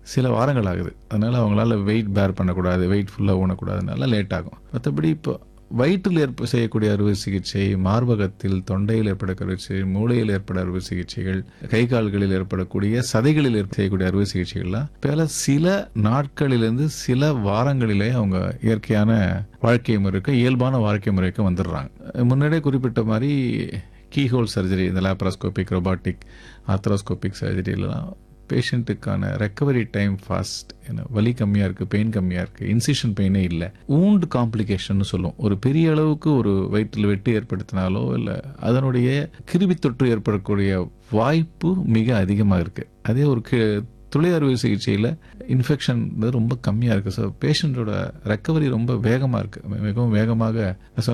சில வாரங்கள் ஆகுது அதனால் அவங்களால வெயிட் பேர் பண்ணக்கூடாது வெயிட் ஃபுல்லாக ஊனக்கூடாதுனால லேட் ஆகும் மற்றபடி இப்போ வயிற்றில் ஏற்ப செய்யக்கூடிய அறுவை சிகிச்சை மார்பகத்தில் தொண்டையில் ஏற்படக்கூடிய சிகிச்சை மூளையில் ஏற்பட அறுவை சிகிச்சைகள் கை கால்களில் ஏற்படக்கூடிய சதைகளில் ஏற்ப செய்யக்கூடிய அறுவை சிகிச்சைகள்லாம் பல சில நாட்களிலிருந்து சில வாரங்களிலே அவங்க இயற்கையான வாழ்க்கை முறைக்கு இயல்பான வாழ்க்கை முறைக்கு வந்துடுறாங்க முன்னாடியே குறிப்பிட்ட மாதிரி கீஹோல் சர்ஜரி இந்த லேப்ராஸ்கோபிக் ரொபாட்டிக் ஆத்ரோஸ்கோபிக் சர்ஜரியிலலாம் பேஷண்ட்டுக்கான ரெக்கவரி டைம் ஃபாஸ்ட் ஏன்னா வலி கம்மியாக இருக்குது பெயின் கம்மியாக இருக்குது இன்சிஷன் பெயினே இல்லை ஊண்டு காம்ப்ளிகேஷன் சொல்லுவோம் ஒரு பெரிய அளவுக்கு ஒரு வயிற்றில் வெட்டு ஏற்படுத்தினாலோ இல்லை அதனுடைய கிருமி தொற்று ஏற்படக்கூடிய வாய்ப்பு மிக அதிகமாக இருக்குது அதே ஒரு கி துளை அறுவை சிகிச்சையில் இன்ஃபெக்ஷன் ரொம்ப கம்மியாக இருக்குது ஸோ பேஷண்ட்டோட ரெக்கவரி ரொம்ப வேகமாக இருக்குது மிகவும் வேகமாக நான் சொன்ன